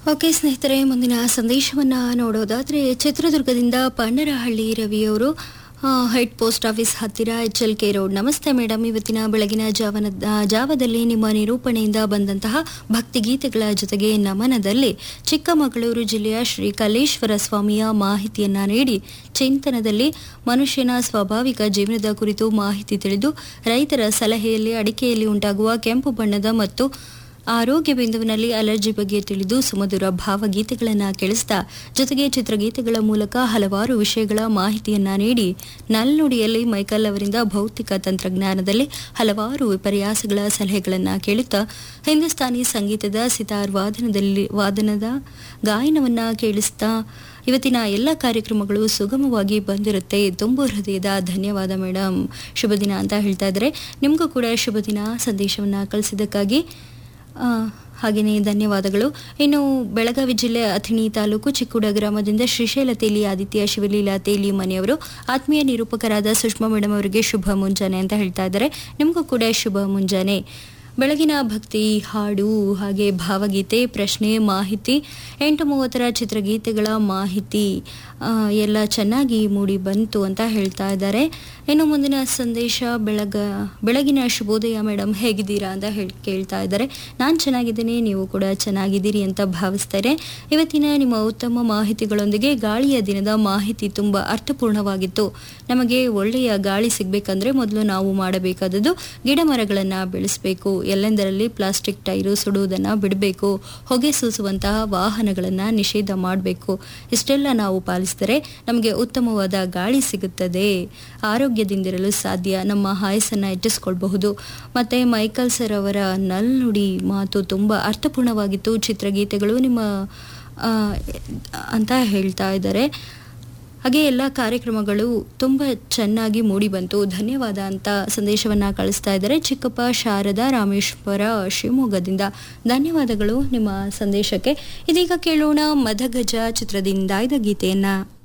okay ಸ್ನೇಹಿತರೆ ಮುಂದಿನ ಸಂದೇಶವನ್ನ ನೋಡೋದಾದ್ರೆ ಚಿತ್ರದುರ್ಗದಿಂದ ಪನ್ನರಹಳ್ಳಿ ರವಿಯವರು ಆ, ಹೆಡ್ ಪೋಸ್ಟ್ ಆಫೀಸ್ ಹತ್ತಿರ ಎಚ್ ಎಲ್ ಕೆ ರೋಡ್ ನಮಸ್ತೆ ಮೇಡಮ್ ಇವತ್ತಿನ ಬೆಳಗಿನ ಜಾವನ ಆ, ಜಾವದಲ್ಲಿ ನಿಮ್ಮ ನಿರೂಪಣೆಯಿಂದ ಬಂದಂತಹ ಭಕ್ತಿಗೀತೆಗಳ ಜೊತೆಗೆ ನಮನದಲ್ಲಿ ಚಿಕ್ಕಮಗಳೂರು ಜಿಲ್ಲೆಯ ಶ್ರೀ ಕಲೇಶ್ವರ ಸ್ವಾಮಿಯ ಮಾಹಿತಿಯನ್ನ ನೀಡಿ ಚಿಂತನದಲ್ಲಿ ಮನುಷ್ಯನ ಸ್ವಾಭಾವಿಕ ಜೀವನದ ಕುರಿತು ಮಾಹಿತಿ ತಿಳಿದು ರೈತರ ಸಲಹೆಯಲ್ಲಿ ಅಡಿಕೆಯಲ್ಲಿ ಉಂಟಾಗುವ ಕೆಂಪು ಬಣ್ಣದ ಮತ್ತು ಆರೋಗ್ಯ ಬಿಂದುವಿನಲ್ಲಿ ಅಲರ್ಜಿ ಬಗ್ಗೆ ತಿಳಿದು ಸುಮಧುರ ಭಾವಗೀತೆಗಳನ್ನು ಕೇಳಿಸ್ತಾ ಜೊತೆಗೆ ಚಿತ್ರಗೀತೆಗಳ ಮೂಲಕ ಹಲವಾರು ವಿಷಯಗಳ ಮಾಹಿತಿಯನ್ನ ನೀಡಿ ನಲ್ನುಡಿಯಲ್ಲಿ ಮೈಕಲ್ ಅವರಿಂದ ಭೌತಿಕ ತಂತ್ರಜ್ಞಾನದಲ್ಲಿ ಹಲವಾರು ವಿಪರ್ಯಾಸಗಳ ಸಲಹೆಗಳನ್ನು ಕೇಳುತ್ತಾ ಹಿಂದೂಸ್ತಾನಿ ಸಂಗೀತದ ಸಿತಾರ್ ವಾದನದಲ್ಲಿ ವಾದನದ ಗಾಯನವನ್ನ ಕೇಳಿಸ್ತಾ ಇವತ್ತಿನ ಎಲ್ಲ ಕಾರ್ಯಕ್ರಮಗಳು ಸುಗಮವಾಗಿ ಬಂದಿರುತ್ತೆ ತುಂಬು ಹೃದಯದ ಧನ್ಯವಾದ ಮೇಡಮ್ ಶುಭ ದಿನ ಅಂತ ಹೇಳ್ತಾ ಇದ್ದಾರೆ ನಿಮಗೂ ಕೂಡ ಶುಭ ದಿನ ಸಂದೇಶವನ್ನು ಕಳಿಸಿದ್ದಕ್ಕಾಗಿ ಆ, ಹಾಗೆಯೇ ಧನ್ಯವಾದಗಳು ಇನ್ನು ಬೆಳಗಾವಿ ಜಿಲ್ಲೆ ಅಥಣಿ ತಾಲೂಕು ಚಿಕ್ಕುಡ ಗ್ರಾಮದಿಂದ ಶ್ರೀಶೈಲ ತೇಲಿ ಆದಿತ್ಯ ಶಿವಲೀಲಾ ತೇಲಿ ಮನೆಯವರು ಆತ್ಮೀಯ ನಿರೂಪಕರಾದ ಸುಷ್ಮಾ ಮೇಡಮ್ ಅವರಿಗೆ ಶುಭ ಮುಂಜಾನೆ ಅಂತ ಹೇಳ್ತಾ ಇದ್ದಾರೆ ನಿಮಗೂ ಕೂಡ ಶುಭ ಮುಂಜಾನೆ ಬೆಳಗಿನ ಭಕ್ತಿ ಹಾಡು ಹಾಗೆ ಭಾವಗೀತೆ ಪ್ರಶ್ನೆ ಮಾಹಿತಿ ಎಂಟು ಮೂವತ್ತರ ಚಿತ್ರಗೀತೆಗಳ ಮಾಹಿತಿ ಆ, ಎಲ್ಲ ಚೆನ್ನಾಗಿ ಮೂಡಿ ಬಂತು ಅಂತ ಹೇಳ್ತಾ ಇದ್ದಾರೆ ಇನ್ನು ಮುಂದಿನ ಸಂದೇಶ ಬೆಳಗ ಬೆಳಗಿನ ಶುಭೋದಯ ಮೇಡಮ್ ಹೇಗಿದ್ದೀರಾ ಅಂತ ಹೇಳಿ ಕೇಳ್ತಾ ಇದ್ದಾರೆ ನಾನು ಚೆನ್ನಾಗಿದ್ದೀನಿ ನೀವು ಕೂಡ ಚೆನ್ನಾಗಿದ್ದೀರಿ ಅಂತ ಭಾವಿಸ್ತಾರೆ ಇವತ್ತಿನ ನಿಮ್ಮ ಉತ್ತಮ ಮಾಹಿತಿಗಳೊಂದಿಗೆ ಗಾಳಿಯ ದಿನದ ಮಾಹಿತಿ ತುಂಬ ಅರ್ಥಪೂರ್ಣವಾಗಿತ್ತು ನಮಗೆ ಒಳ್ಳೆಯ ಗಾಳಿ ಸಿಗಬೇಕಂದ್ರೆ ಮೊದಲು ನಾವು ಮಾಡಬೇಕಾದದ್ದು ಗಿಡ ಮರಗಳನ್ನು ಬೆಳೆಸಬೇಕು ಎಲ್ಲೆಂದರಲ್ಲಿ ಪ್ಲಾಸ್ಟಿಕ್ ಟೈರು ಸುಡುವುದನ್ನು ಬಿಡಬೇಕು ಹೊಗೆ ಸೂಸುವಂತಹ ವಾಹನಗಳನ್ನು ನಿಷೇಧ ಮಾಡಬೇಕು ಇಷ್ಟೆಲ್ಲ ನಾವು ಪಾಲಿಸಿದರೆ ನಮಗೆ ಉತ್ತಮವಾದ ಗಾಳಿ ಸಿಗುತ್ತದೆ ಆರೋಗ್ಯದಿಂದಿರಲು ಸಾಧ್ಯ ನಮ್ಮ ಆಯಸ್ಸನ್ನು ಹೆಚ್ಚಿಸ್ಕೊಳ್ಬಹುದು ಮತ್ತೆ ಮೈಕಲ್ ಸರ್ ಅವರ ನಲ್ನುಡಿ ಮಾತು ತುಂಬ ಅರ್ಥಪೂರ್ಣವಾಗಿತ್ತು ಚಿತ್ರಗೀತೆಗಳು ನಿಮ್ಮ ಆ, ಅಂತ ಹೇಳ್ತಾ ಇದ್ದಾರೆ ಹಾಗೆ ಎಲ್ಲ ಕಾರ್ಯಕ್ರಮಗಳು ತುಂಬ ಚೆನ್ನಾಗಿ ಮೂಡಿ ಬಂತು ಧನ್ಯವಾದ ಅಂತ ಸಂದೇಶವನ್ನ ಕಳಿಸ್ತಾ ಇದ್ದಾರೆ ಚಿಕ್ಕಪ್ಪ ಶಾರದಾ ರಾಮೇಶ್ವರ ಶಿವಮೊಗ್ಗದಿಂದ ಧನ್ಯವಾದಗಳು ನಿಮ್ಮ ಸಂದೇಶಕ್ಕೆ ಇದೀಗ ಕೇಳೋಣ ಮದಗಜ ಚಿತ್ರದಿಂದ ಆಯ್ದ ಗೀತೆಯನ್ನ